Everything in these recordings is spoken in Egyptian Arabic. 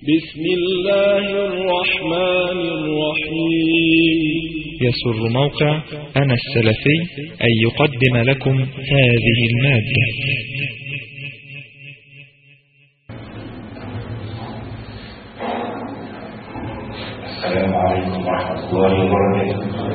بسم الله الرحمن الرحيم يسر موقع أنا السلفي أن يقدم لكم هذه المادة السلام عليكم ورحمة الله وبركاته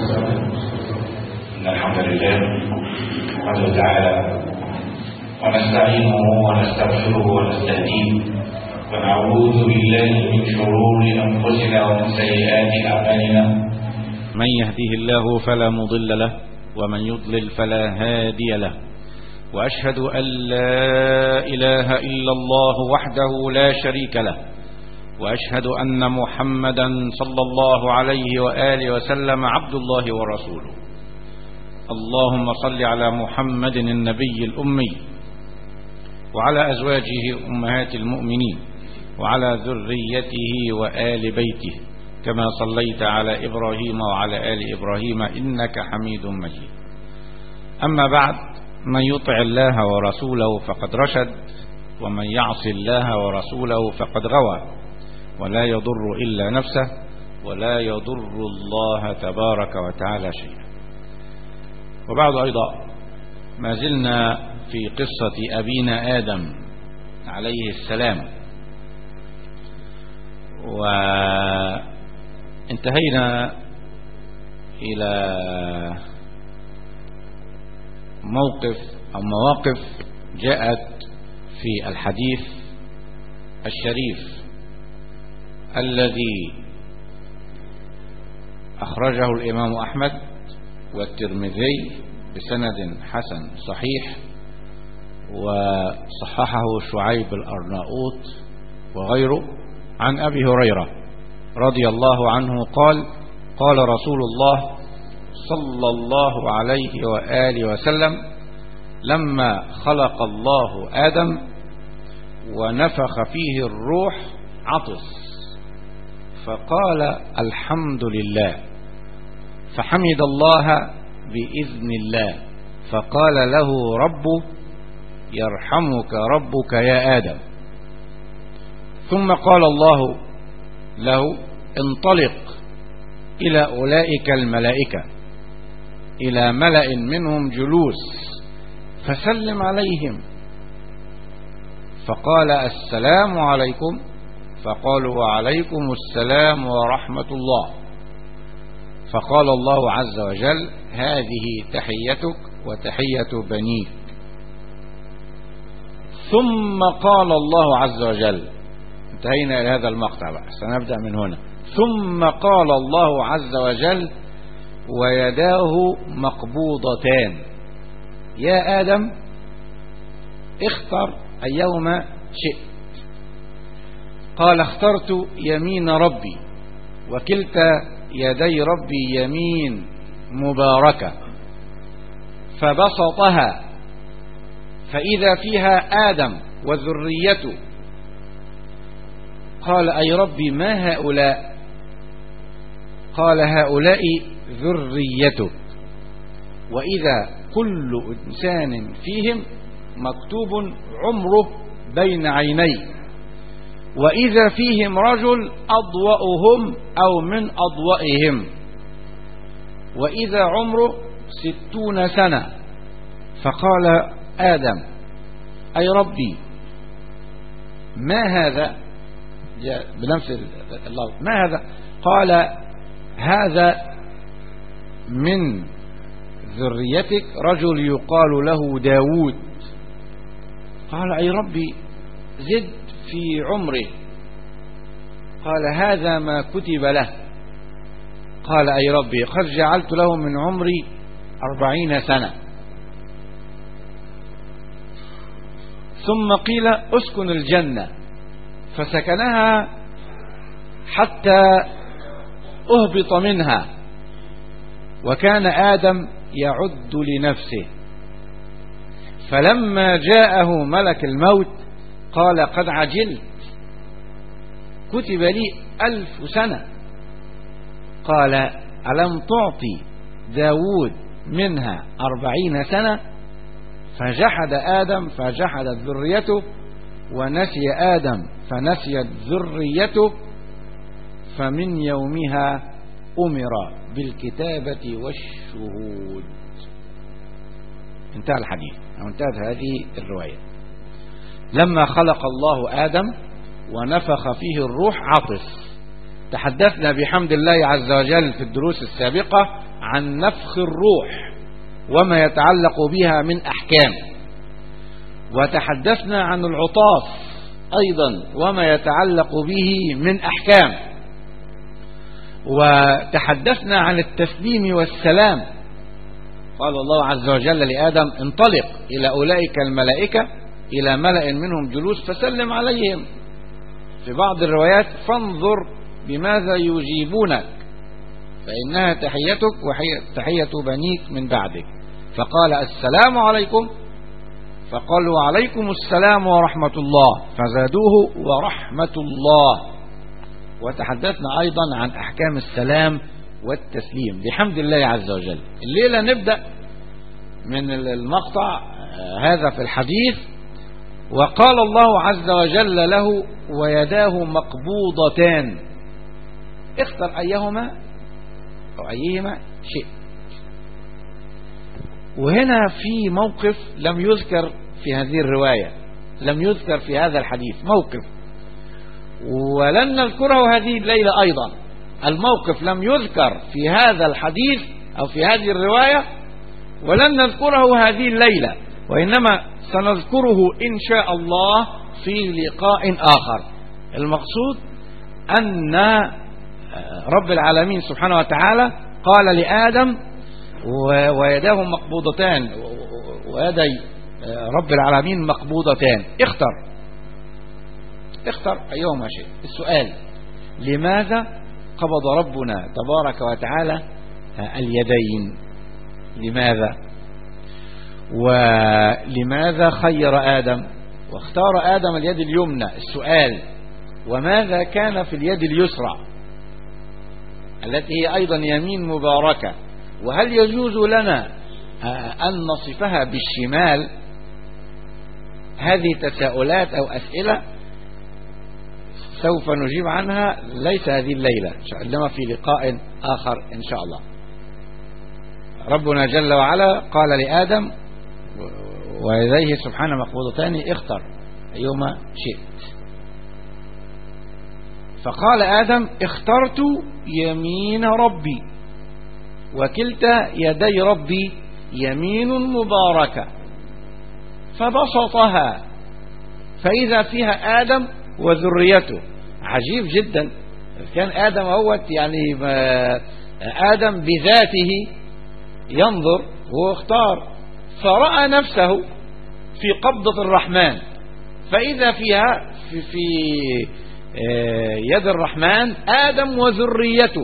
إن الحمد لله نحمده تعالى ونستعينه ونستغفره ونستهديه ونعوذ بالله من شرور أنفسنا ومن سيئات أعمالنا من يهده الله فلا مضل له ومن يضلل فلا هادي له وأشهد أن لا إله إلا الله وحده لا شريك له وأشهد أن محمدا صلى الله عليه وآله وسلم عبد الله ورسوله اللهم صل على محمد النبي الأمي وعلى أزواجه أمهات المؤمنين وعلى ذريته وآل بيته كما صليت على إبراهيم وعلى آل إبراهيم إنك حميد مجيد أما بعد من يطع الله ورسوله فقد رشد ومن يعص الله ورسوله فقد غوى ولا يضر إلا نفسه ولا يضر الله تبارك وتعالى شيئا وبعد أيضا ما زلنا في قصة أبينا آدم عليه السلام وانتهينا إلى موقف أو مواقف جاءت في الحديث الشريف الذي أخرجه الإمام أحمد والترمذي بسند حسن صحيح وصححه شعيب الأرناؤوط وغيره عن أبي هريرة رضي الله عنه قال قال رسول الله صلى الله عليه وآله وسلم لما خلق الله آدم ونفخ فيه الروح عطس فقال الحمد لله فحمد الله بإذن الله فقال له ربه يرحمك ربك يا آدم ثم قال الله له انطلق إلى أولئك الملائكة إلى ملأ منهم جلوس فسلم عليهم فقال السلام عليكم فقالوا وعليكم السلام ورحمة الله فقال الله عز وجل هذه تحيتك وتحية بنيك ثم قال الله عز وجل انتهينا إلى هذا المقطع بقى سنبدأ من هنا ثم قال الله عز وجل ويداه مقبوضتان يا آدم اختر أيهما شئت قال اخترت يمين ربي وكلتا يدي ربي يمين مباركة فبسطها فإذا فيها آدم وذريته قال أي ربي ما هؤلاء قال هؤلاء ذريتك وإذا كل إنسان فيهم مكتوب عمره بين عينيه وإذا فيهم رجل أضوأهم أو من أضوئهم وإذا عمره ستون سنة فقال آدم أي ربي ما هذا بنفس الله ما هذا قال هذا من ذريتك رجل يقال له داود قال أي ربي زد في عمره قال هذا ما كتب له قال أي ربي قد جعلت له من عمري أربعين سنة ثم قيل اسكن الجنة فسكنها حتى أهبط منها وكان آدم يعد لنفسه فلما جاءه ملك الموت قال قد عجلت كتب لي ألف سنة قال ألم تعطي داود منها أربعين سنة فجحد آدم فجحدت ذريته ونسي آدم فنسيت ذريته فمن يومها أمر بالكتابة والشهود انتهى الحديث أو انتهت هذه الرواية لما خلق الله آدم ونفخ فيه الروح عطف تحدثنا بحمد الله عز وجل في الدروس السابقة عن نفخ الروح وما يتعلق بها من أحكام وتحدثنا عن العطاف أيضا وما يتعلق به من أحكام وتحدثنا عن التسليم والسلام قال الله عز وجل لآدم انطلق إلى أولئك الملائكة إلى ملأ منهم جلوس فسلم عليهم في بعض الروايات فانظر بماذا يجيبونك فإنها تحيتك وتحية بنيك من بعدك فقال السلام عليكم فقالوا عليكم السلام ورحمة الله فزادوه ورحمة الله وتحدثنا أيضا عن أحكام السلام والتسليم بحمد الله عز وجل الليلة نبدأ من المقطع هذا في الحديث وقال الله عز وجل له ويداه مقبوضتان اختر أيهما أو أيهما شيء وهنا في موقف لم يذكر في هذه الرواية لم يذكر في هذا الحديث موقف ولن نذكره هذه الليلة أيضا الموقف لم يذكر في هذا الحديث أو في هذه الرواية ولن نذكره هذه الليلة وإنما سنذكره إن شاء الله في لقاء آخر المقصود أن رب العالمين سبحانه وتعالى قال لآدم ويداه مقبوضتان ويدي رب العالمين مقبوضتان اختر اختر أيهما شيء السؤال لماذا قبض ربنا تبارك وتعالى اليدين لماذا ولماذا خير آدم واختار آدم اليد اليمنى السؤال وماذا كان في اليد اليسرى التي هي أيضا يمين مباركة وهل يجوز لنا أن نصفها بالشمال هذه تساؤلات أو أسئلة سوف نجيب عنها ليس هذه الليلة إنما في لقاء آخر إن شاء الله ربنا جل وعلا قال لآدم ويديه سبحانه مقبوضتان اختر أيهما شئت فقال آدم اخترت يمين ربي وكلتا يدي ربي يمين مباركة فبسطها فإذا فيها آدم وذريته عجيب جدا كان آدم هوت يعني آدم بذاته ينظر هو اختار فرأى نفسه في قبضة الرحمن فإذا فيها في, في يد الرحمن آدم وذريته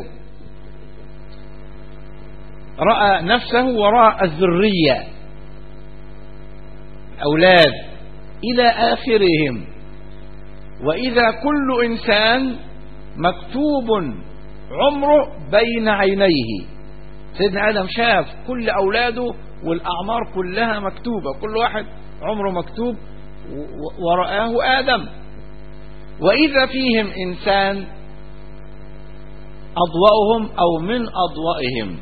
رأى نفسه وراء الذرية أولاد إلى آخرهم وإذا كل إنسان مكتوب عمره بين عينيه سيدنا آدم شاف كل أولاده والأعمار كلها مكتوبة كل واحد عمره مكتوب ورآه آدم وإذا فيهم إنسان أضوأهم أو من أضوئهم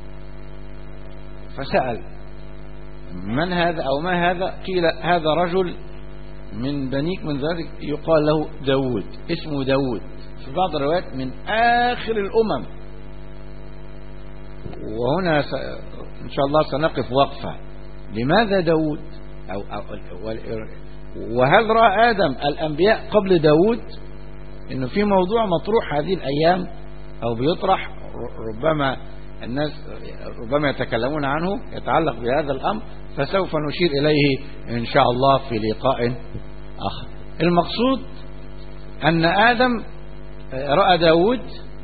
فسأل من هذا أو ما هذا قيل هذا رجل من بنيك من ذلك يقال له داود اسمه داود في بعض الروايات من آخر الأمم وهنا إن شاء الله سنقف وقفة لماذا داود أو, أو وهل رأى آدم الأنبياء قبل داود إنه في موضوع مطروح هذه الأيام أو بيطرح ربما الناس ربما يتكلمون عنه يتعلق بهذا الأمر فسوف نشير إليه إن شاء الله في لقاء آخر المقصود أن آدم رأى داود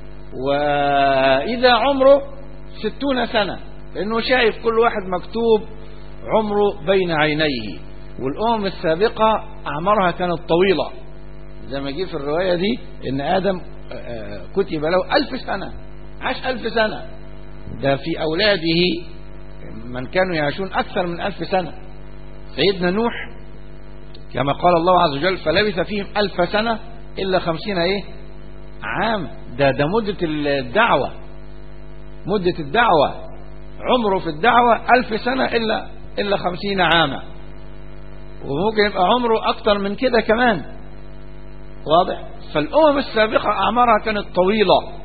وإذا عمره ستون سنة لأنه شايف كل واحد مكتوب عمره بين عينيه والأمم السابقة أعمارها كانت طويلة زي ما جه في الرواية دي إن آدم كتب له ألف سنة عاش ألف سنة ده في أولاده من كانوا يعيشون أكثر من ألف سنة سيدنا نوح كما قال الله عز وجل فلبث فيهم ألف سنة إلا خمسين إيه عام ده ده مدة الدعوة مدة الدعوة عمره في الدعوة ألف سنة إلا إلا خمسين عاما وممكن يبقى عمره أكتر من كده كمان واضح فالأمم السابقة أعمارها كانت طويلة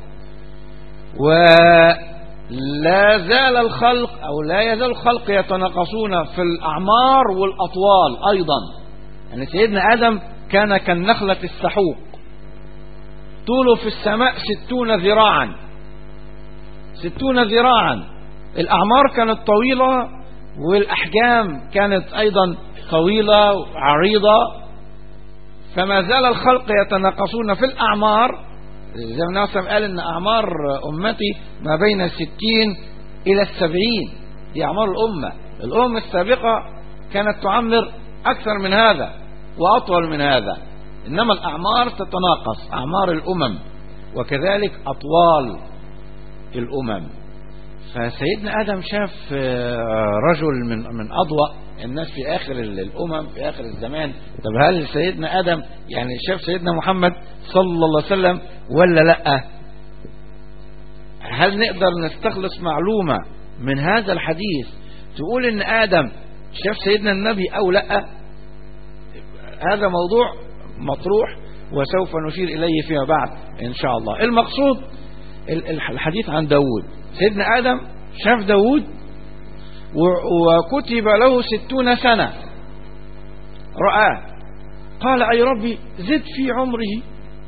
ولا زال الخلق أو لا يزال الخلق يتناقصون في الأعمار والأطوال أيضا يعني سيدنا آدم كان كالنخلة السحوق طوله في السماء ستون ذراعا ستون ذراعا الأعمار كانت طويلة والأحجام كانت أيضا طويلة وعريضة فما زال الخلق يتناقصون في الأعمار زي ما ناصر قال إن أعمار أمتي ما بين الستين إلى السبعين دي أعمار الأمة الأمم السابقة كانت تعمر أكثر من هذا وأطول من هذا إنما الأعمار تتناقص أعمار الأمم وكذلك أطوال الأمم فسيدنا آدم شاف رجل من من أضوأ الناس في آخر الأمم في آخر الزمان طب هل سيدنا آدم يعني شاف سيدنا محمد صلى الله عليه وسلم ولا لا هل نقدر نستخلص معلومة من هذا الحديث تقول ان آدم شاف سيدنا النبي أو لا هذا موضوع مطروح وسوف نشير إليه فيما بعد إن شاء الله المقصود الحديث عن داود سيدنا آدم شاف داود وكتب له ستون سنة رآه قال أي ربي زد في عمره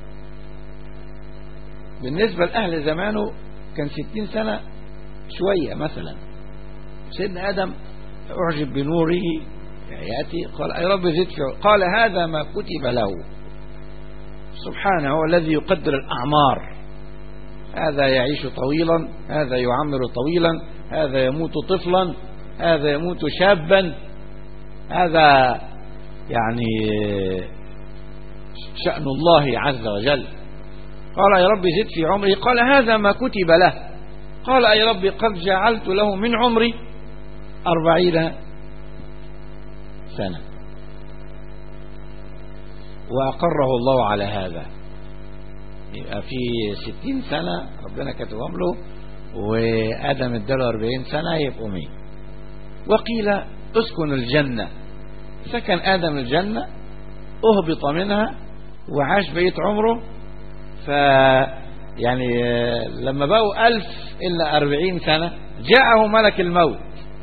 بالنسبة لأهل زمانه كان ستين سنة شوية مثلا سيدنا آدم أعجب بنوره يأتي قال أي رب زد في عمره قال هذا ما كتب له سبحانه هو الذي يقدر الأعمار هذا يعيش طويلا هذا يعمر طويلا هذا يموت طفلا هذا يموت شابا هذا يعني شأن الله عز وجل قال يا رب زد في عمره قال هذا ما كتب له قال أي رب قد جعلت له من عمري أربعين سنة وأقره الله على هذا يبقى في ستين سنة ربنا كتبهم له وآدم اداله أربعين سنة يبقوا مين وقيل اسكن الجنة سكن آدم الجنة أهبط منها وعاش بقية عمره ف يعني لما بقوا ألف إلا أربعين سنة جاءه ملك الموت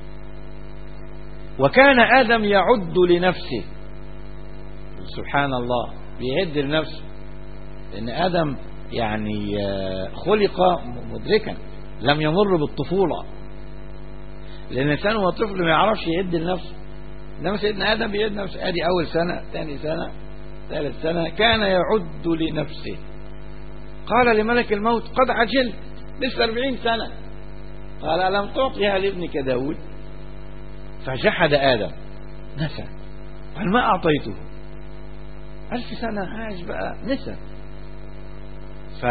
وكان آدم يعد لنفسه سبحان الله بيعد لنفسه لأن آدم يعني خلق مدركا لم يمر بالطفولة لأن الإنسان هو طفل ما يعرفش يعد لنفسه إنما سيدنا آدم بيعد نفسه أدي أول سنة ثاني سنة ثالث سنة كان يعد لنفسه قال لملك الموت قد عجلت لسه 40 سنة قال ألم تعطيها لابنك داود فجحد آدم نسى قال ما أعطيته ألف سنة عايش بقى نسى ف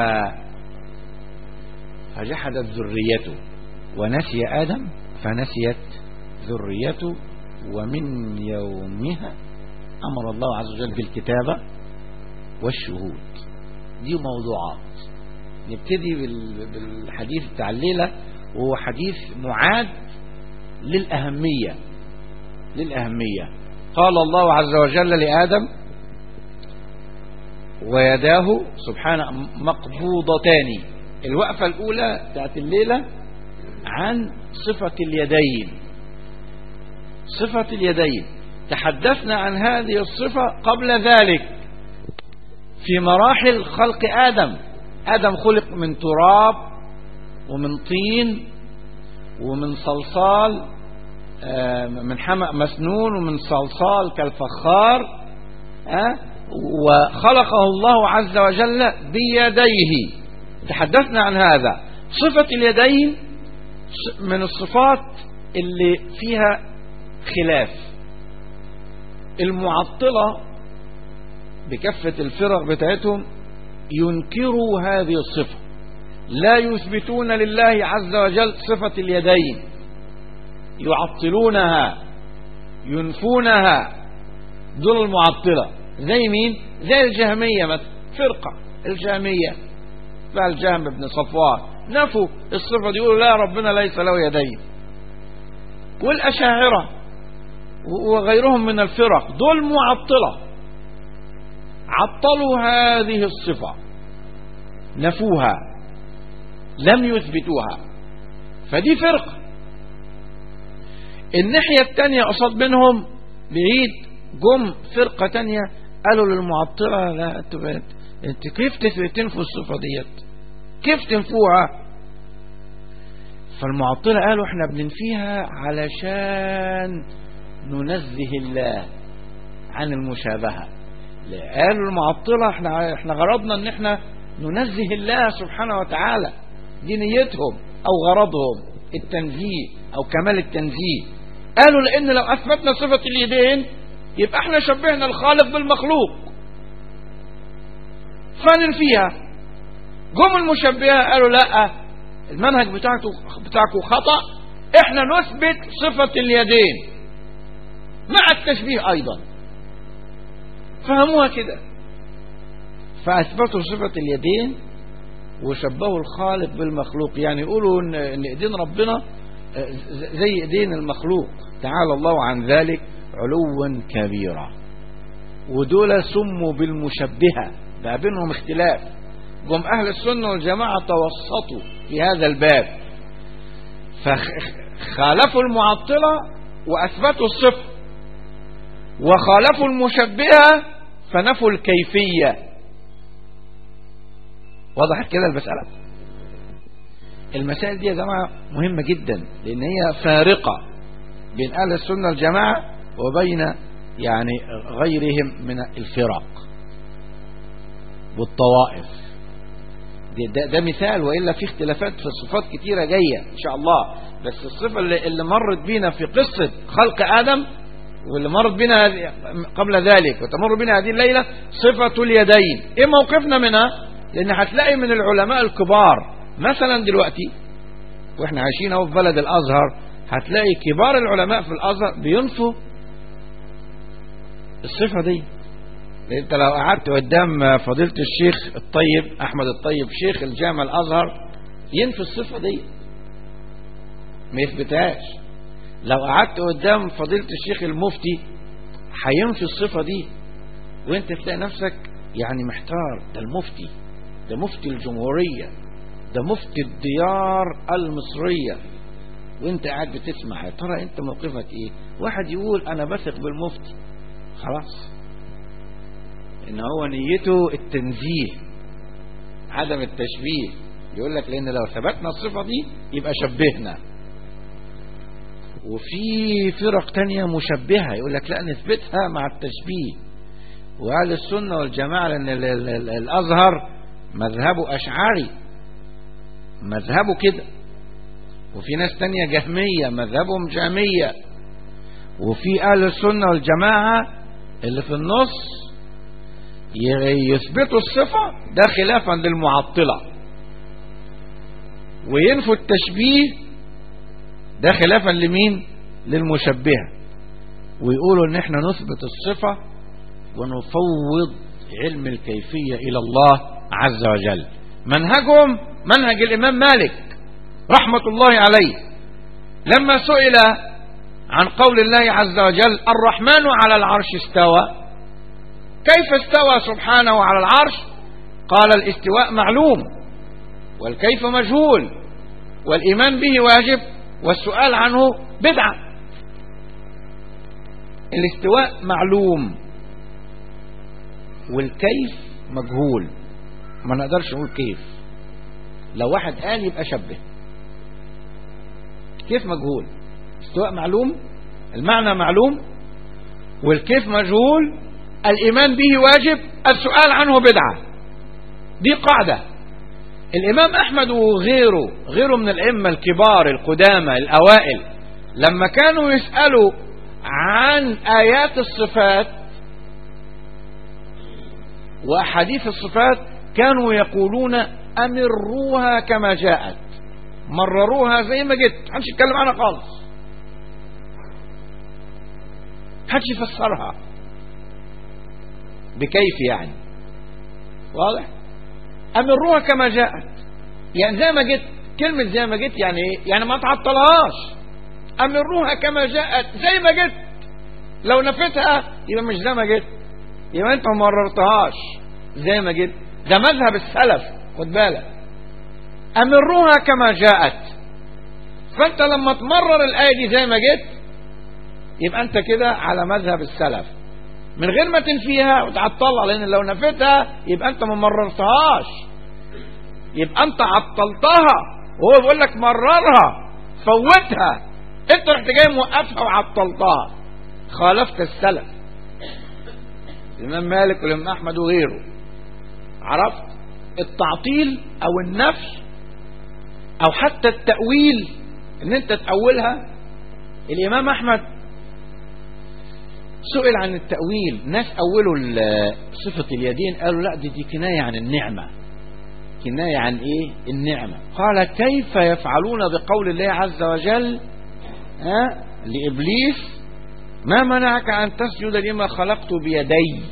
فجحدت ذريته ونسي آدم فنسيت ذريته ومن يومها أمر الله عز وجل بالكتابة والشهود دي موضوعات نبتدي بالحديث بتاع الليلة وهو حديث معاد للأهمية للأهمية قال الله عز وجل لآدم ويداه سبحانه مقبوضتان الوقفة الأولى بتاعت الليلة عن صفة اليدين صفة اليدين تحدثنا عن هذه الصفة قبل ذلك في مراحل خلق آدم آدم خلق من تراب ومن طين ومن صلصال من حمأ مسنون ومن صلصال كالفخار وخلقه الله عز وجل بيديه تحدثنا عن هذا صفة اليدين من الصفات اللي فيها خلاف المعطلة بكفة الفرق بتاعتهم ينكروا هذه الصفة لا يثبتون لله عز وجل صفة اليدين يعطلونها ينفونها دول المعطلة زي مين زي الجهمية مثلا فرقة الجهمية بقى الجهم بن صفوان نفوا الصفة دي يقولوا لا ربنا ليس له يدين والأشاعرة وغيرهم من الفرق دول معطلة عطلوا هذه الصفة نفوها لم يثبتوها فدي فرقة الناحية التانية قصاد منهم بعيد جم فرقة تانية قالوا للمعطلة لا انتوا انت كيف تنفوا الصفة ديت كيف تنفوها فالمعطلة قالوا احنا بننفيها علشان ننزه الله عن المشابهة قالوا المعطلة احنا احنا غرضنا ان احنا ننزه الله سبحانه وتعالى دي نيتهم او غرضهم التنزيه او كمال التنزيه قالوا لان لو اثبتنا صفة اليدين يبقى احنا شبهنا الخالق بالمخلوق فننفيها جم المشبهة قالوا لا المنهج بتاعته بتاعكم خطأ احنا نثبت صفة اليدين مع التشبيه ايضا فهموها كده فاثبتوا صفة اليدين وشبهوا الخالق بالمخلوق يعني يقولوا ان ايدين ربنا زي ايدين المخلوق تعالى الله عن ذلك علوا كبيرا ودول سموا بالمشبهة بقى بينهم اختلاف جم أهل السنة والجماعة توسطوا في هذا الباب فخالفوا المعطلة وأثبتوا الصفة وخالفوا المشبهة فنفوا الكيفية وضحت كده المسألة المسائل دي يا جماعة مهمة جدا لأن هي فارقة بين أهل السنة والجماعة وبين يعني غيرهم من الفرق والطوائف ده, ده مثال وإلا في اختلافات في الصفات كتيرة جاية إن شاء الله بس الصفة اللي, اللي مرت بينا في قصة خلق آدم واللي مرت بنا قبل ذلك وتمر بنا هذه الليلة صفة اليدين ايه موقفنا منها لان هتلاقي من العلماء الكبار مثلا دلوقتي واحنا عايشين اهو في بلد الازهر هتلاقي كبار العلماء في الازهر بينفوا الصفة دي انت لو قعدت قدام فضيلة الشيخ الطيب احمد الطيب شيخ الجامع الازهر ينفي الصفة دي ما يثبتهاش لو قعدت قدام فضيلة الشيخ المفتي هينفي الصفة دي وانت تلاقي نفسك يعني محتار ده المفتي ده مفتي الجمهورية ده مفتي الديار المصرية وانت قاعد بتسمع يا ترى انت موقفك ايه واحد يقول انا بثق بالمفتي خلاص ان هو نيته التنزيه عدم التشبيه يقول لك لان لو ثبتنا الصفة دي يبقى شبهنا وفي فرق تانية مشبهة يقول لك لا نثبتها مع التشبيه وأهل السنة والجماعة لأن الأزهر مذهبه أشعري مذهبه كده وفي ناس تانية جهمية مذهبهم جهمية وفي أهل السنة والجماعة اللي في النص يثبتوا الصفة ده خلافا للمعطلة وينفوا التشبيه ده خلافا لمين للمشبهة ويقولوا ان احنا نثبت الصفة ونفوض علم الكيفية الى الله عز وجل منهجهم منهج الامام مالك رحمة الله عليه لما سئل عن قول الله عز وجل الرحمن على العرش استوى كيف استوى سبحانه على العرش قال الاستواء معلوم والكيف مجهول والإيمان به واجب والسؤال عنه بدعة الاستواء معلوم والكيف مجهول ما نقدرش نقول كيف لو واحد قال يبقى شبه كيف مجهول استواء معلوم المعنى معلوم والكيف مجهول الإيمان به واجب السؤال عنه بدعة دي قاعدة الإمام أحمد وغيره غيره من الأئمة الكبار القدامى الأوائل لما كانوا يسألوا عن آيات الصفات وأحاديث الصفات كانوا يقولون أمروها كما جاءت مرروها زي ما جت محدش يتكلم عنها خالص محدش يفسرها بكيف يعني واضح أمروها كما جاءت يعني زي ما جيت كلمة زي ما جيت يعني ايه يعني ما تعطلهاش أمروها كما جاءت زي ما جيت لو نفيتها يبقى مش زي ما جيت يبقى انت ما مررتهاش زي ما جيت ده مذهب السلف خد بالك أمروها كما جاءت فانت لما تمرر الآية دي زي ما جيت يبقى انت كده على مذهب السلف من غير ما تنفيها وتعطلها لان لو نفيتها يبقى انت ما مررتهاش يبقى انت عطلتها وهو بيقول لك مررها فوتها انت رحت جاي موقفها وعطلتها خالفت السلف الامام مالك والامام احمد وغيره عرفت التعطيل او النفي او حتى التأويل ان انت تأولها الامام احمد سئل عن التأويل ناس أولوا صفة اليدين قالوا لا دي, دي كناية عن النعمة كناية عن إيه النعمة قال كيف يفعلون بقول الله عز وجل ها لإبليس ما منعك أن تسجد لما خلقت بيدي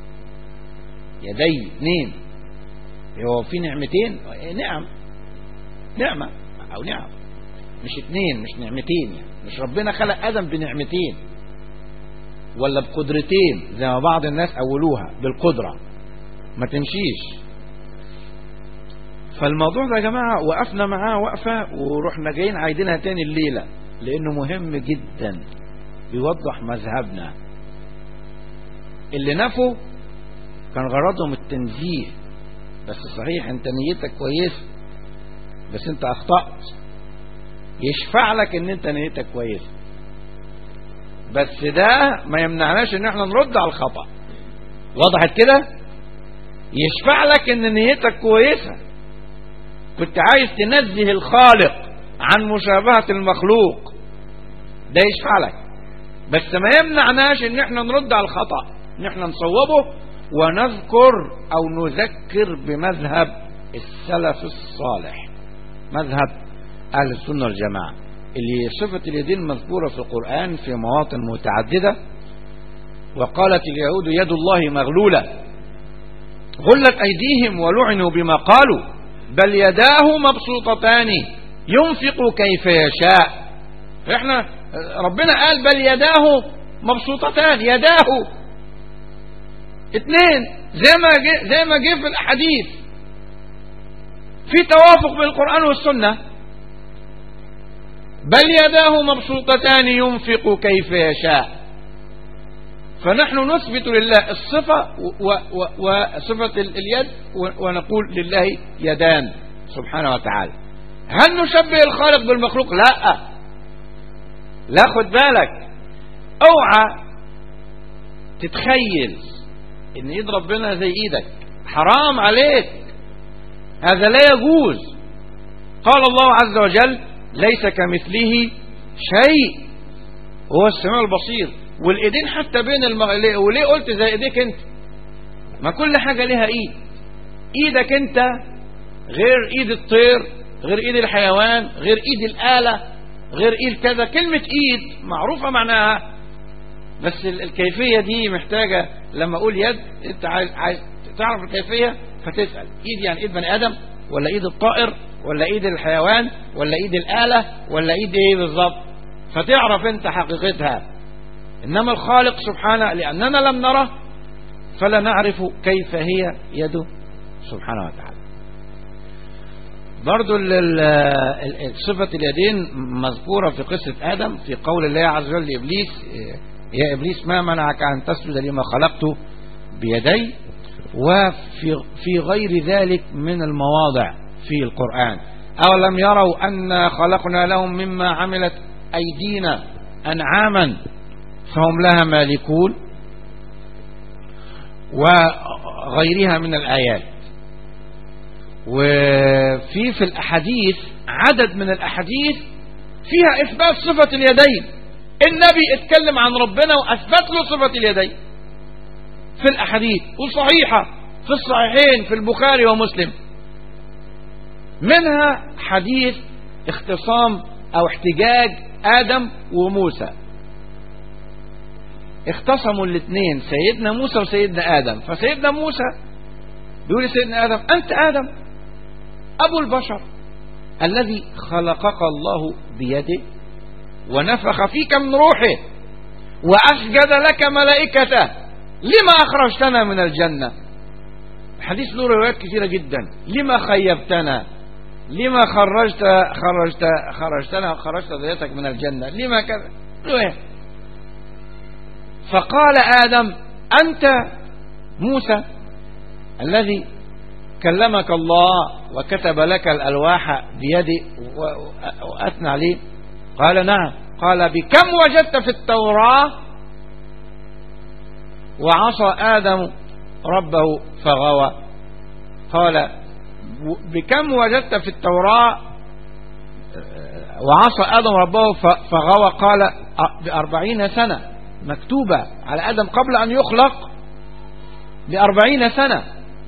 يدي اثنين هو في نعمتين نعم نعمة أو نعم مش اثنين مش نعمتين يعني مش ربنا خلق آدم بنعمتين ولا بقدرتين زي ما بعض الناس أولوها بالقدرة ما تمشيش فالموضوع ده يا جماعة وقفنا معاه وقفة ورحنا جايين عايدينها تاني الليلة لأنه مهم جدا بيوضح مذهبنا اللي نفوا كان غرضهم التنزيه بس صحيح انت نيتك كويسة بس انت اخطأت يشفع لك ان انت نيتك كويسة بس ده ما يمنعناش ان احنا نرد على الخطأ وضحت كده يشفع لك ان نيتك كويسة كنت عايز تنزه الخالق عن مشابهة المخلوق ده يشفع لك بس ما يمنعناش ان احنا نرد على الخطأ ان احنا نصوبه ونذكر او نذكر بمذهب السلف الصالح مذهب اهل السنة والجماعة اللي صفة اليدين مذكورة في القرآن في مواطن متعددة وقالت اليهود يد الله مغلولة غلت أيديهم ولعنوا بما قالوا بل يداه مبسوطتان ينفق كيف يشاء احنا ربنا قال بل يداه مبسوطتان يداه اتنين زي ما جه زي ما جه في الاحاديث في توافق بين القرآن والسنة بل يداه مبسوطتان ينفق كيف يشاء فنحن نثبت لله الصفة وصفة اليد ونقول لله يدان سبحانه وتعالى هل نشبه الخالق بالمخلوق لا لا خد بالك اوعى تتخيل ان ايد ربنا زي ايدك حرام عليك هذا لا يجوز قال الله عز وجل ليس كمثله شيء هو السميع البصير والايدين حتى بين المغ... وليه قلت زي ايديك انت ما كل حاجة لها ايد ايدك انت غير ايد الطير غير ايد الحيوان غير ايد الآلة غير ايد كذا كلمة ايد معروفة معناها بس الكيفية دي محتاجة لما اقول يد انت عايز, عايز تعرف الكيفية فتسأل ايد يعني ايد بني ادم ولا ايد الطائر ولا ايد الحيوان ولا ايد الآلة ولا ايد ايه بالظبط فتعرف انت حقيقتها انما الخالق سبحانه لاننا لم نره فلا نعرف كيف هي يده سبحانه وتعالى برضو صفة اليدين مذكورة في قصة آدم في قول الله عز وجل لإبليس يا إبليس ما منعك أن تسجد لما خلقت بيدي وفي في غير ذلك من المواضع في القرآن أولم يروا أن خلقنا لهم مما عملت أيدينا أنعاما فهم لها مالكون وغيرها من الآيات وفي في الأحاديث عدد من الأحاديث فيها إثبات صفة اليدين النبي اتكلم عن ربنا وأثبت له صفة اليدين في الأحاديث وصحيحة في الصحيحين في البخاري ومسلم منها حديث اختصام أو احتجاج آدم وموسى اختصموا الاثنين سيدنا موسى وسيدنا آدم فسيدنا موسى بيقول لسيدنا آدم أنت آدم أبو البشر الذي خلقك الله بيده ونفخ فيك من روحه وأسجد لك ملائكته لما أخرجتنا من الجنة الحديث له روايات كثيرة جدا لما خيبتنا لما خرجت خرجت خرجتنا وخرجت ذريتك من الجنة لما كذا رواية فقال آدم أنت موسى الذي كلمك الله وكتب لك الألواح بيدي وأثنى عليه قال نعم قال بكم وجدت في التوراة وعصى آدم ربه فغوى قال بكم وجدت في التوراة وعصى آدم ربه فغوى قال بأربعين سنة مكتوبة على آدم قبل أن يخلق بأربعين سنة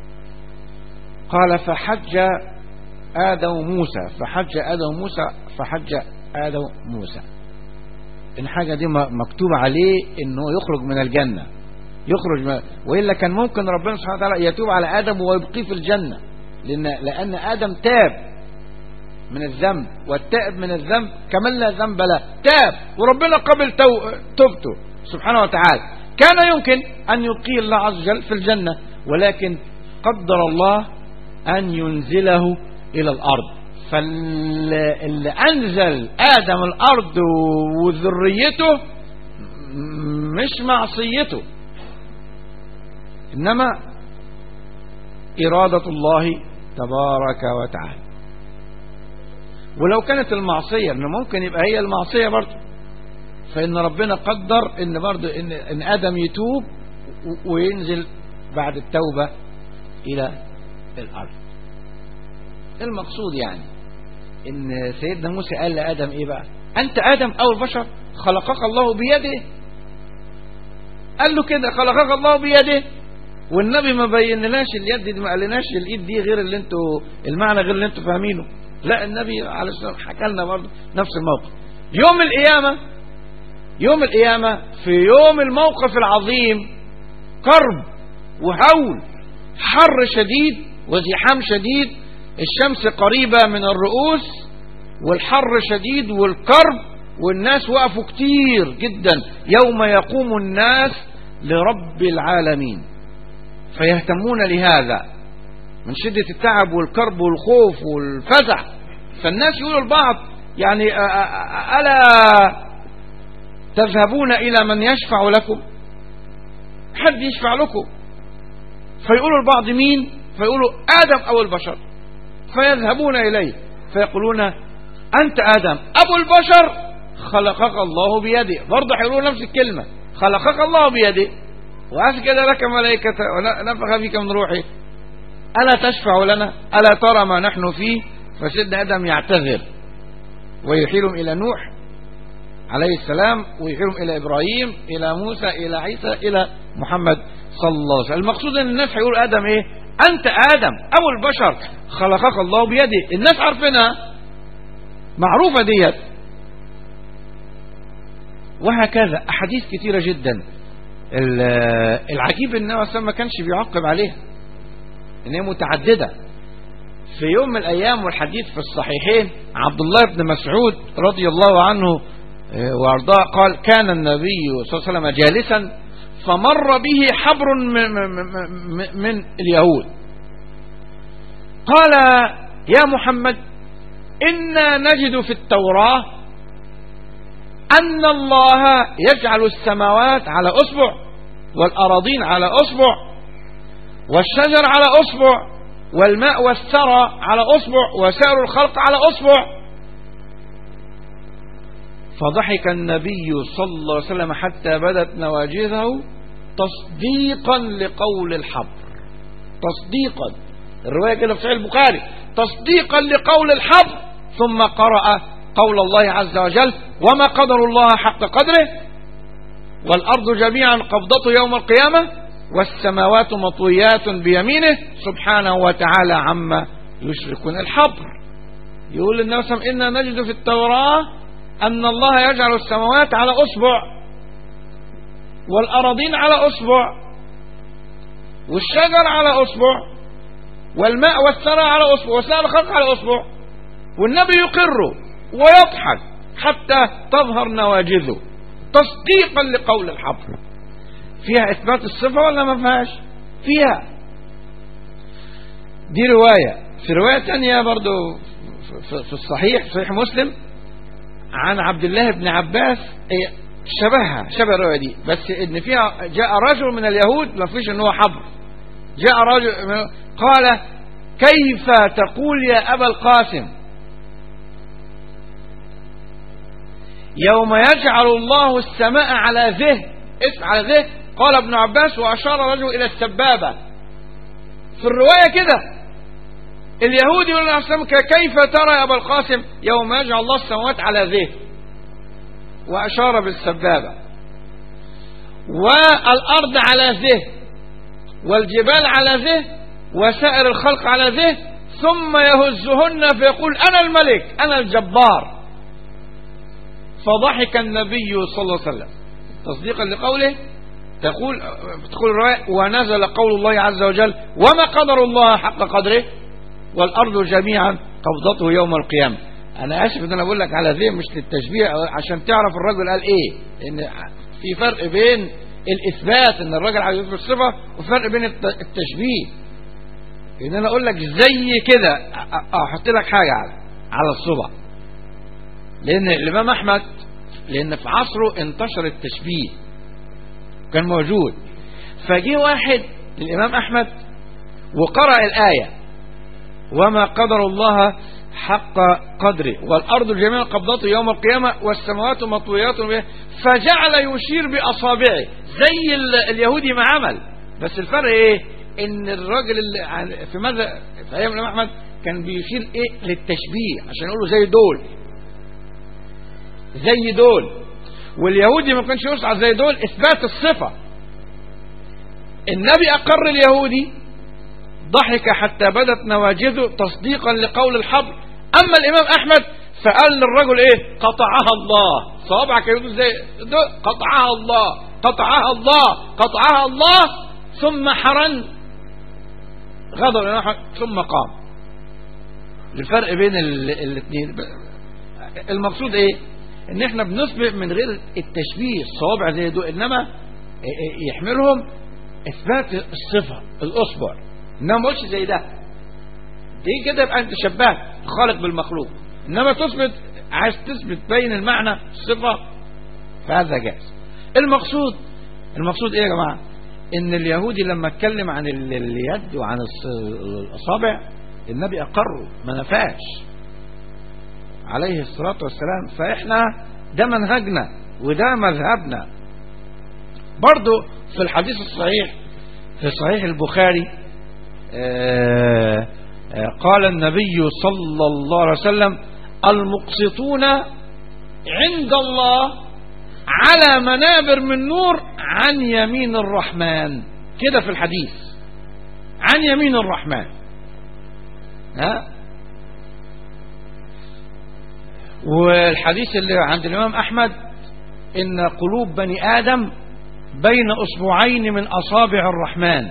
قال فحج آدم موسى فحج آدم موسى فحج آدم موسى الحاجة دي مكتوب عليه انه يخرج من الجنة يخرج من وإلا كان ممكن ربنا سبحانه وتعالى يتوب على آدم ويبقيه في الجنة لأن, لأن آدم تاب من الذنب والتائب من الذنب كمان لا ذنب له تاب وربنا قبل توبته سبحانه وتعالى كان يمكن أن يبقيه الله عز وجل في الجنة ولكن قدر الله أن ينزله إلى الأرض فاللي أنزل آدم الأرض وذريته مش معصيته إنما إرادة الله تبارك وتعالى ولو كانت المعصية إنه ممكن يبقى هي المعصية برضه فإن ربنا قدر إن برضه إن, إن آدم يتوب وينزل بعد التوبة إلى الأرض المقصود يعني ان سيدنا موسى قال لآدم ايه بقى انت آدم او البشر خلقك الله بيده قال له كده خلقك الله بيده والنبي ما بينناش اليد دي ما قالناش الايد دي غير اللي انتوا المعنى غير اللي انتوا فاهمينه لا النبي عليه الصلاه والسلام حكى لنا برضه نفس الموقف يوم القيامه يوم القيامه في يوم الموقف العظيم كرب وهول حر شديد وزحام شديد الشمس قريبة من الرؤوس والحر شديد والكرب والناس وقفوا كتير جدا يوم يقوم الناس لرب العالمين فيهتمون لهذا من شدة التعب والكرب والخوف والفزع فالناس يقولوا البعض يعني ألا تذهبون إلى من يشفع لكم حد يشفع لكم فيقولوا البعض مين فيقولوا آدم أو البشر فيذهبون إليه فيقولون أنت آدم أبو البشر خلقك الله بيده برضه هيقولوا نفس الكلمة خلقك الله بيده وأسجد لك ملائكته ونفخ فيك من روحه ألا تشفع لنا ألا ترى ما نحن فيه فسيدنا آدم يعتذر ويحيلهم إلى نوح عليه السلام ويحيلهم إلى إبراهيم إلى موسى إلى عيسى إلى محمد صلى الله عليه وسلم المقصود أن الناس هيقول آدم إيه أنت آدم أبو البشر خلقك الله بيده الناس عارفينها معروفة ديت وهكذا أحاديث كثيرة جدا العجيب ان النبي ما كانش بيعقب عليها ان هي متعددة في يوم من الأيام والحديث في الصحيحين عبد الله بن مسعود رضي الله عنه وارضاه قال كان النبي صلى الله عليه وسلم جالسا فمر به حبر من, من اليهود قال يا محمد إنا نجد في التوراة أن الله يجعل السماوات على أصبع والأراضين على أصبع والشجر على أصبع والماء والثرى على أصبع وسائر الخلق على أصبع فضحك النبي صلى الله عليه وسلم حتى بدت نواجذه تصديقا لقول الحبر تصديقا الرواية كده في صحيح البخاري تصديقا لقول الحبر ثم قرأ قول الله عز وجل وما قدر الله حق قدره والأرض جميعا قبضته يوم القيامة والسماوات مطويات بيمينه سبحانه وتعالى عما يشركون الحبر يقول النبي صلى الله عليه وسلم إنا نجد في التوراة أن الله يجعل السماوات على أصبع والأراضين على أصبع والشجر على أصبع والماء والثرى على أصبع وسائر الخلق على أصبع والنبي يقر ويضحك حتى تظهر نواجذه تصديقا لقول الحق فيها إثبات الصفة ولا ما فيهاش فيها دي رواية في رواية تانية برضو في الصحيح صحيح مسلم عن عبد الله بن عباس شبهها شبه الرواية دي بس ان فيها جاء رجل من اليهود ما فيش ان هو حبر جاء رجل قال كيف تقول يا أبا القاسم يوم يجعل الله السماء على ذه اسم على ذه قال ابن عباس وأشار رجل إلى السبابة في الرواية كده اليهود يقول لهم كيف ترى يا أبا القاسم يوم يجعل الله السماوات على ذه وأشار بالسبابة والأرض على ذه والجبال على ذه وسائر الخلق على ذه ثم يهزهن فيقول أنا الملك أنا الجبار فضحك النبي صلى الله عليه وسلم تصديقا لقوله تقول تقول الرواية ونزل قول الله عز وجل وما قدر الله حق قدره والأرض جميعا قبضته يوم القيامة أنا آسف إن أنا بقول لك على ذي مش للتشبيه عشان تعرف الرجل قال إيه لأن في فرق بين الإثبات إن الراجل عايز يثبت الصفة وفرق بين التشبيه إن أنا أقول لك زي كده أحط لك حاجة على على الصبع لأن الإمام أحمد لأن في عصره انتشر التشبيه كان موجود فجي واحد للإمام أحمد وقرأ الآية وما قدر الله حق قدره والأرض جميعا قبضته يوم القيامة والسماوات مطويات به فجعل يشير بأصابعه زي اليهودي ما عمل بس الفرق ايه ان الراجل اللي في ماذا في ايام الامام احمد كان بيشير ايه للتشبيه عشان يقولوا زي دول زي دول واليهودي ما كانش يسعى زي دول اثبات الصفه النبي اقر اليهودي ضحك حتى بدت نواجذه تصديقا لقول الحبر اما الامام احمد فقال للرجل ايه قطعها الله صوابعك يقول زي قطعها الله قطعها الله قطعها الله ثم حرن غضب ثم قام الفرق بين الاثنين المقصود ايه ان احنا بنثبت من غير التشبيه الصوابع زي دول انما يحملهم اثبات الصفه الاصبع انما ما قلتش زي ده دي كده يبقى انت شبهت الخالق بالمخلوق انما تثبت عايز تثبت بين المعنى الصفه فهذا جائز المقصود المقصود ايه يا جماعه ان اليهودي لما اتكلم عن اليد وعن الاصابع النبي اقره ما نفاش عليه الصلاة والسلام فاحنا ده منهجنا وده مذهبنا برضو في الحديث الصحيح في صحيح البخاري آآ آآ قال النبي صلى الله عليه وسلم المقسطون عند الله على منابر من نور عن يمين الرحمن كده في الحديث عن يمين الرحمن ها والحديث اللي عند الإمام أحمد إن قلوب بني آدم بين أصبعين من أصابع الرحمن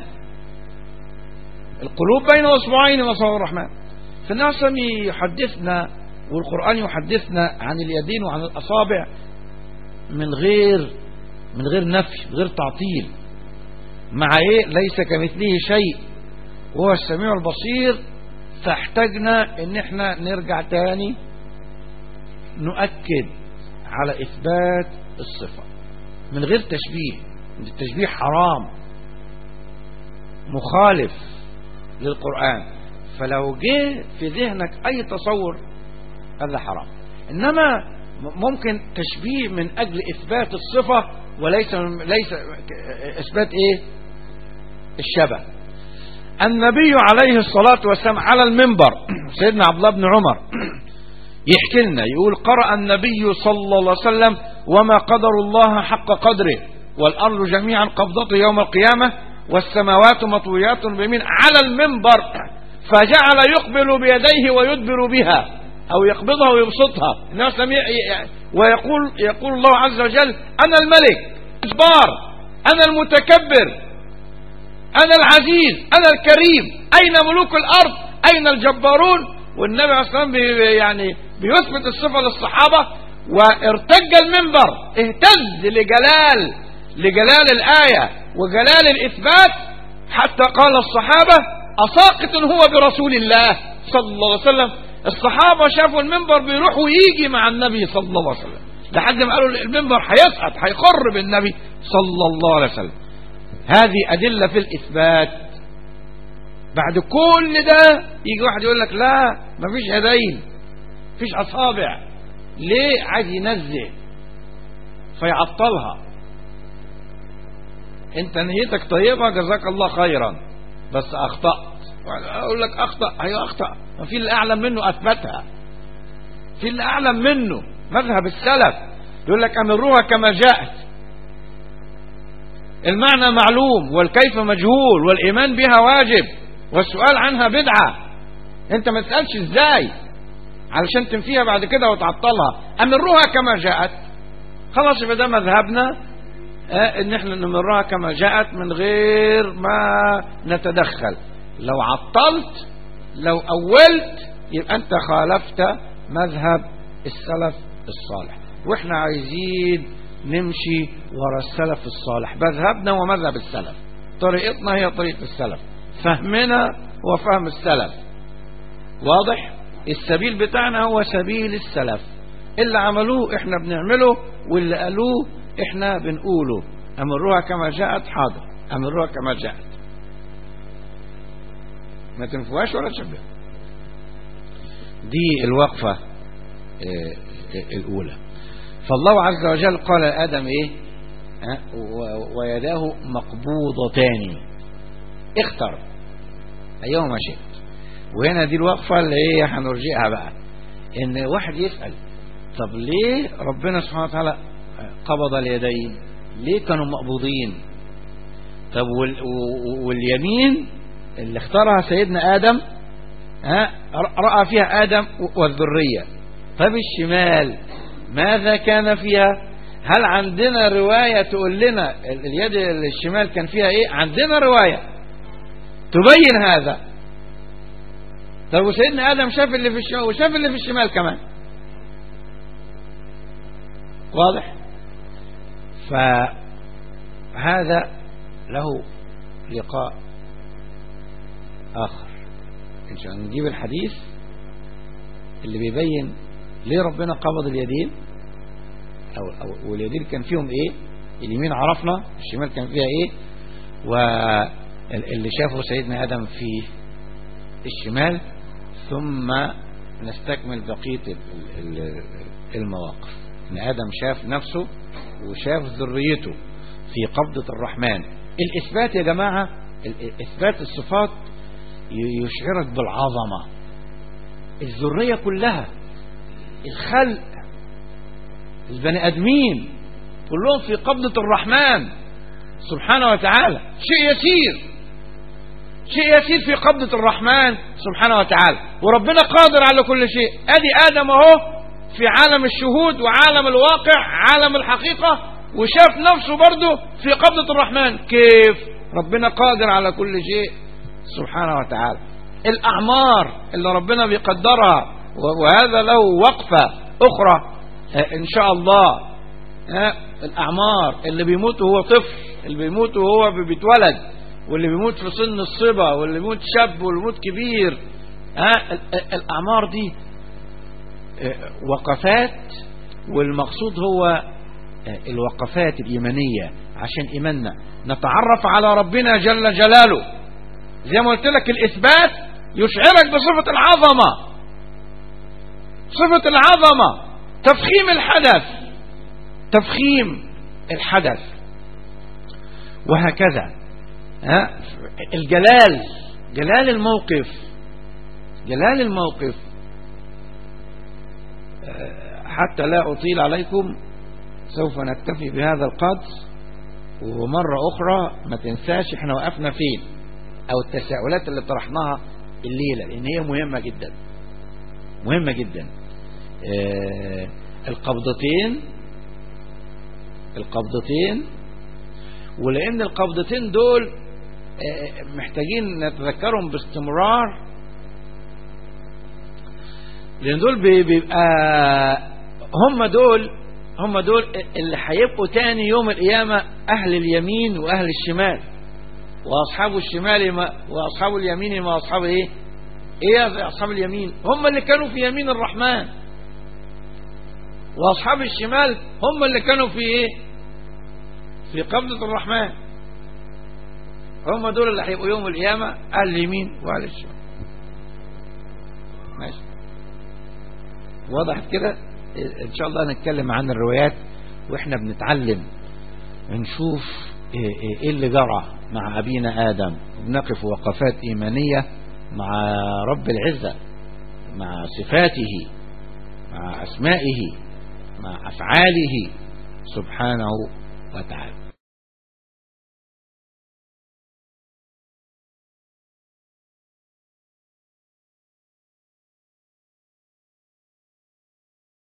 القلوب بين أصبعين من أصابع الرحمن فالناس يحدثنا والقرآن يحدثنا عن اليدين وعن الأصابع من غير من غير نفي من غير تعطيل مع ايه ليس كمثله شيء وهو السميع البصير فاحتاجنا ان احنا نرجع تاني نؤكد على اثبات الصفة من غير تشبيه التشبيه حرام مخالف للقرآن فلو جه في ذهنك اي تصور هذا حرام انما ممكن تشبيه من اجل اثبات الصفة وليس ليس اثبات ايه الشبه النبي عليه الصلاة والسلام على المنبر سيدنا عبد الله بن عمر يحكي لنا يقول قرأ النبي صلى الله عليه وسلم وما قدر الله حق قدره والأرض جميعا قبضته يوم القيامة والسماوات مطويات بيمين على المنبر فجعل يقبل بيديه ويدبر بها أو يقبضها ويبسطها الناس لم ي... ويقول يقول الله عز وجل أنا الملك جبار أنا المتكبر أنا العزيز أنا الكريم أين ملوك الأرض أين الجبارون والنبي عليه الصلاة والسلام بي- يعني بيثبت الصفة للصحابة وارتج المنبر اهتز لجلال لجلال الآية وجلال الإثبات حتى قال الصحابة أساقط هو برسول الله صلى الله عليه وسلم الصحابة شافوا المنبر بيروح ويجي مع النبي صلى الله عليه وسلم لحد ما قالوا المنبر هيسقط هيخر بالنبي صلى الله عليه وسلم هذه أدلة في الإثبات بعد كل ده يجي واحد يقول لك لا مفيش يدين مفيش أصابع ليه عايز ينزع فيعطلها انت نيتك طيبة جزاك الله خيرا بس أخطأت أقول لك أخطأ هي أخطأ ما في اللي أعلم منه أثبتها في اللي أعلم منه مذهب السلف يقول لك أمروها كما جاءت المعنى معلوم والكيف مجهول والإيمان بها واجب والسؤال عنها بدعة انت ما تسألش ازاي علشان تنفيها بعد كده وتعطلها أمروها كما جاءت خلاص يبقى ده مذهبنا آه، ان احنا نمرها كما جاءت من غير ما نتدخل لو عطلت لو اولت يبقى انت خالفت مذهب السلف الصالح واحنا عايزين نمشي ورا السلف الصالح مذهبنا ومذهب السلف طريقتنا هي طريقة السلف فهمنا هو فهم السلف واضح السبيل بتاعنا هو سبيل السلف اللي عملوه احنا بنعمله واللي قالوه احنا بنقوله امروها كما جاءت حاضر امروها كما جاءت ما تنفوهاش ولا تشبه دي الوقفة اه، اه، الأولى فالله عز وجل قال لآدم إيه ها؟ و- ويداه مقبوضتان اختر أيهما شئت وهنا دي الوقفة اللي هي هنرجئها بقى إن واحد يسأل طب ليه ربنا سبحانه وتعالى قبض اليدين ليه كانوا مقبوضين طب وال و- واليمين اللي اختارها سيدنا آدم ها رأى فيها آدم والذرية طب الشمال ماذا كان فيها هل عندنا رواية تقول لنا ال- اليد الشمال كان فيها ايه عندنا رواية تبين هذا طب وسيدنا آدم شاف اللي في الشمال وشاف اللي في الشمال كمان واضح فهذا له لقاء آخر إن شاء الله نجيب الحديث اللي بيبين ليه ربنا قبض اليدين أو, أو واليدين كان فيهم إيه اليمين عرفنا الشمال كان فيها إيه واللي شافه سيدنا آدم في الشمال ثم نستكمل بقية ال- ال- المواقف ان آدم شاف نفسه وشاف ذريته في قبضة الرحمن الإثبات يا جماعة ال- إثبات الصفات ي- يشعرك بالعظمة الذرية كلها الخلق البني آدمين كلهم في قبضة الرحمن سبحانه وتعالى شيء يسير شيء يسير في قبضة الرحمن سبحانه وتعالى وربنا قادر على كل شيء ادي ادم اهو في عالم الشهود وعالم الواقع عالم الحقيقة وشاف نفسه برضه في قبضة الرحمن كيف ربنا قادر على كل شيء سبحانه وتعالى الأعمار اللي ربنا بيقدرها و- وهذا له وقفة أخرى آه، إن شاء الله آه، الأعمار اللي بيموت وهو طفل اللي بيموت وهو بيتولد واللي بيموت في سن الصبا واللي بيموت شاب واللي بيموت كبير ها ال- ال- الأعمار دي آه، وقفات والمقصود هو آه، الوقفات الإيمانية عشان إيماننا نتعرف على ربنا جل جلاله زي ما قلت لك الإثبات يشعرك بصفة العظمة صفة العظمة تفخيم الحدث تفخيم الحدث وهكذا ها الجلال جلال الموقف جلال الموقف آه، حتى لا أطيل عليكم سوف نكتفي بهذا القدر ومرة أخرى ما تنساش احنا وقفنا فين أو التساؤلات اللي طرحناها الليلة لأن هي مهمة جدا مهمة جدا آه، القبضتين القبضتين ولأن القبضتين دول آه، محتاجين نتذكرهم باستمرار لأن دول بي- بيبقى هم دول هم دول اللي هيبقوا تاني يوم القيامة أهل اليمين وأهل الشمال وأصحاب الشمال ما وأصحاب اليمين ما أصحاب إيه؟ إيه يا أصحاب اليمين؟ هم اللي كانوا في يمين الرحمن وأصحاب الشمال هم اللي كانوا في إيه؟ في قبضة الرحمن هم دول اللي هيبقوا يوم القيامة أهل اليمين وأهل الشمال ماشي وضحت كده ان شاء الله نتكلم عن الروايات واحنا بنتعلم نشوف ايه إيه اللي جرى مع ابينا ادم وبنقف وقفات ايمانية مع رب العزة مع صفاته مع اسمائه مع افعاله سبحانه وتعالى